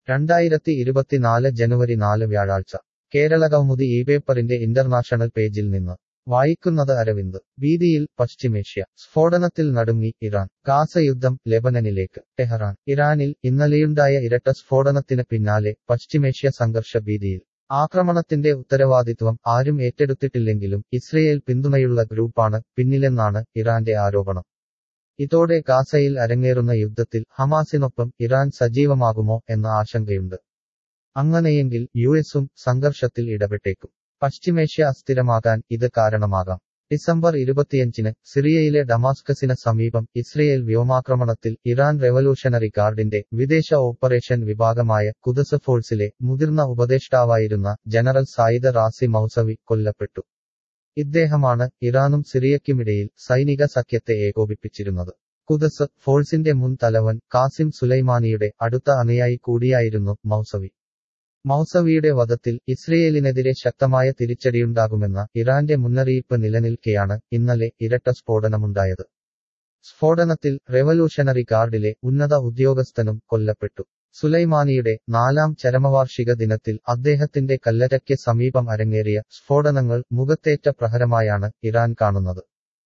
രണ്ടായിരത്തി ഇരുപത്തിനാല് ജനുവരി നാല് വ്യാഴാഴ്ച കേരള കൗമുദി ഈ പേപ്പറിന്റെ ഇന്റർനാഷണൽ പേജിൽ നിന്ന് വായിക്കുന്നത് അരവിന്ദ് ഭീതിയിൽ പശ്ചിമേഷ്യ സ്ഫോടനത്തിൽ നടുങ്ങി ഇറാൻ ഗാസ യുദ്ധം ലെബനനിലേക്ക് ടെഹറാൻ ഇറാനിൽ ഇന്നലെയുണ്ടായ ഇരട്ട സ്ഫോടനത്തിന് പിന്നാലെ പശ്ചിമേഷ്യ സംഘർഷ ഭീതിയിൽ ആക്രമണത്തിന്റെ ഉത്തരവാദിത്വം ആരും ഏറ്റെടുത്തിട്ടില്ലെങ്കിലും ഇസ്രയേൽ പിന്തുണയുള്ള ഗ്രൂപ്പാണ് പിന്നിലെന്നാണ് ഇറാന്റെ ആരോപണം ഇതോടെ ഗാസയിൽ അരങ്ങേറുന്ന യുദ്ധത്തിൽ ഹമാസിനൊപ്പം ഇറാൻ സജീവമാകുമോ എന്ന ആശങ്കയുണ്ട് അങ്ങനെയെങ്കിൽ യുഎസും സംഘർഷത്തിൽ ഇടപെട്ടേക്കും പശ്ചിമേഷ്യ അസ്ഥിരമാകാൻ ഇത് കാരണമാകാം ഡിസംബർ ഇരുപത്തിയഞ്ചിന് സിറിയയിലെ ഡമാസ്കസിന് സമീപം ഇസ്രയേൽ വ്യോമാക്രമണത്തിൽ ഇറാൻ റെവല്യൂഷണറി ഗാർഡിന്റെ വിദേശ ഓപ്പറേഷൻ വിഭാഗമായ കുദസ് ഫോഴ്സിലെ മുതിർന്ന ഉപദേഷ്ടാവായിരുന്ന ജനറൽ സായിദ് റാസി മൗസവി കൊല്ലപ്പെട്ടു ഇദ്ദേഹമാണ് ഇറാനും സിറിയയ്ക്കുമിടയിൽ സൈനിക സഖ്യത്തെ ഏകോപിപ്പിച്ചിരുന്നത് കുദസ് ഫോഴ്സിന്റെ മുൻ തലവൻ കാസിം സുലൈമാനിയുടെ അടുത്ത അനുയായി കൂടിയായിരുന്നു മൗസവി മൗസവിയുടെ വധത്തിൽ ഇസ്രയേലിനെതിരെ ശക്തമായ തിരിച്ചടിയുണ്ടാകുമെന്ന ഇറാന്റെ മുന്നറിയിപ്പ് നിലനിൽക്കെയാണ് ഇന്നലെ ഇരട്ട സ്ഫോടനമുണ്ടായത് സ്ഫോടനത്തിൽ റെവല്യൂഷണറി ഗാർഡിലെ ഉന്നത ഉദ്യോഗസ്ഥനും കൊല്ലപ്പെട്ടു സുലൈമാനിയുടെ നാലാം ചരമവാർഷിക ദിനത്തിൽ അദ്ദേഹത്തിന്റെ കല്ലരയ്ക്ക് സമീപം അരങ്ങേറിയ സ്ഫോടനങ്ങൾ മുഖത്തേറ്റ പ്രഹരമായാണ് ഇറാൻ കാണുന്നത്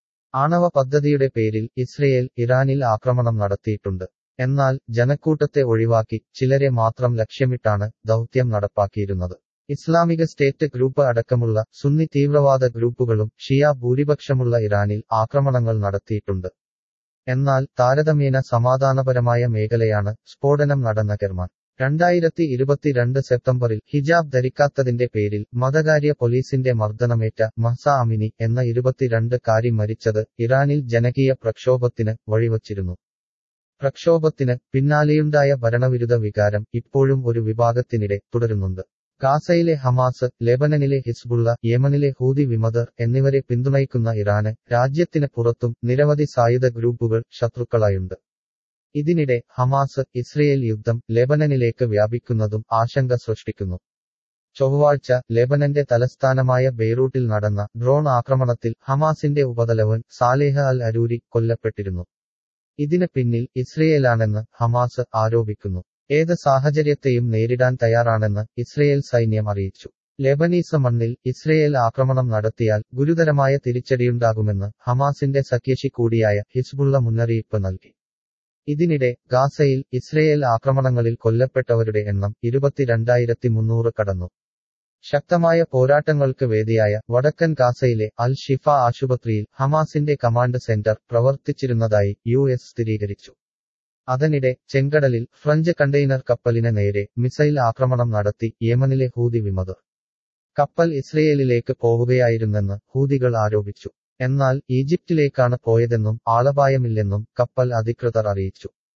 ആണവ പദ്ധതിയുടെ പേരിൽ ഇസ്രയേൽ ഇറാനിൽ ആക്രമണം നടത്തിയിട്ടുണ്ട് എന്നാൽ ജനക്കൂട്ടത്തെ ഒഴിവാക്കി ചിലരെ മാത്രം ലക്ഷ്യമിട്ടാണ് ദൗത്യം നടപ്പാക്കിയിരുന്നത് ഇസ്ലാമിക സ്റ്റേറ്റ് ഗ്രൂപ്പ് അടക്കമുള്ള സുന്നി തീവ്രവാദ ഗ്രൂപ്പുകളും ഷിയ ഭൂരിപക്ഷമുള്ള ഇറാനിൽ ആക്രമണങ്ങൾ നടത്തിയിട്ടുണ്ട് എന്നാൽ താരതമ്യേന സമാധാനപരമായ മേഖലയാണ് സ്ഫോടനം നടന്ന കെർമാൻ രണ്ടായിരത്തി ഇരുപത്തിരണ്ട് സെപ്റ്റംബറിൽ ഹിജാബ് ധരിക്കാത്തതിന്റെ പേരിൽ മതകാര്യ പോലീസിന്റെ മർദ്ദനമേറ്റ മഹ്സ അമിനി എന്ന ഇരുപത്തിരണ്ട് കാരി മരിച്ചത് ഇറാനിൽ ജനകീയ പ്രക്ഷോഭത്തിന് വഴിവച്ചിരുന്നു പ്രക്ഷോഭത്തിന് പിന്നാലെയുണ്ടായ ഭരണവിരുദ്ധ വികാരം ഇപ്പോഴും ഒരു വിഭാഗത്തിനിടെ തുടരുന്നുണ്ട് ഗാസയിലെ ഹമാസ് ലെബനനിലെ ഹിസ്ബുള്ള യമനിലെ ഹൂതി വിമതർ എന്നിവരെ പിന്തുണയ്ക്കുന്ന ഇറാന് രാജ്യത്തിന് പുറത്തും നിരവധി സായുധ ഗ്രൂപ്പുകൾ ശത്രുക്കളായുണ്ട് ഇതിനിടെ ഹമാസ് ഇസ്രയേൽ യുദ്ധം ലെബനനിലേക്ക് വ്യാപിക്കുന്നതും ആശങ്ക സൃഷ്ടിക്കുന്നു ചൊവ്വാഴ്ച ലെബനന്റെ തലസ്ഥാനമായ ബെയ്റൂട്ടിൽ നടന്ന ഡ്രോൺ ആക്രമണത്തിൽ ഹമാസിന്റെ ഉപതലവൻ സാലേഹ അൽ അരൂരി കൊല്ലപ്പെട്ടിരുന്നു ഇതിന് പിന്നിൽ ഇസ്രയേലാണെന്ന് ഹമാസ് ആരോപിക്കുന്നു ഏത് സാഹചര്യത്തെയും നേരിടാൻ തയ്യാറാണെന്ന് ഇസ്രയേൽ സൈന്യം അറിയിച്ചു ലെബനീസ് മണ്ണിൽ ഇസ്രയേൽ ആക്രമണം നടത്തിയാൽ ഗുരുതരമായ തിരിച്ചടിയുണ്ടാകുമെന്ന് ഹമാസിന്റെ സഖ്യശി കൂടിയായ ഹിസ്ബുള്ള മുന്നറിയിപ്പ് നൽകി ഇതിനിടെ ഗാസയിൽ ഇസ്രയേൽ ആക്രമണങ്ങളിൽ കൊല്ലപ്പെട്ടവരുടെ എണ്ണം ഇരുപത്തിരണ്ടായിരത്തി മുന്നൂറ് കടന്നു ശക്തമായ പോരാട്ടങ്ങൾക്ക് വേദിയായ വടക്കൻ ഗാസയിലെ അൽ ഷിഫ ആശുപത്രിയിൽ ഹമാസിന്റെ കമാൻഡ് സെന്റർ പ്രവർത്തിച്ചിരുന്നതായി യു എസ് സ്ഥിരീകരിച്ചു അതിനിടെ ചെങ്കടലിൽ ഫ്രഞ്ച് കണ്ടെയ്നർ കപ്പലിന് നേരെ മിസൈൽ ആക്രമണം നടത്തി യമനിലെ ഹൂതി വിമതർ കപ്പൽ ഇസ്രയേലിലേക്ക് പോവുകയായിരുന്നെന്ന് ഹൂതികൾ ആരോപിച്ചു എന്നാൽ ഈജിപ്തിലേക്കാണ് പോയതെന്നും ആളപായമില്ലെന്നും കപ്പൽ അധികൃതർ അറിയിച്ചു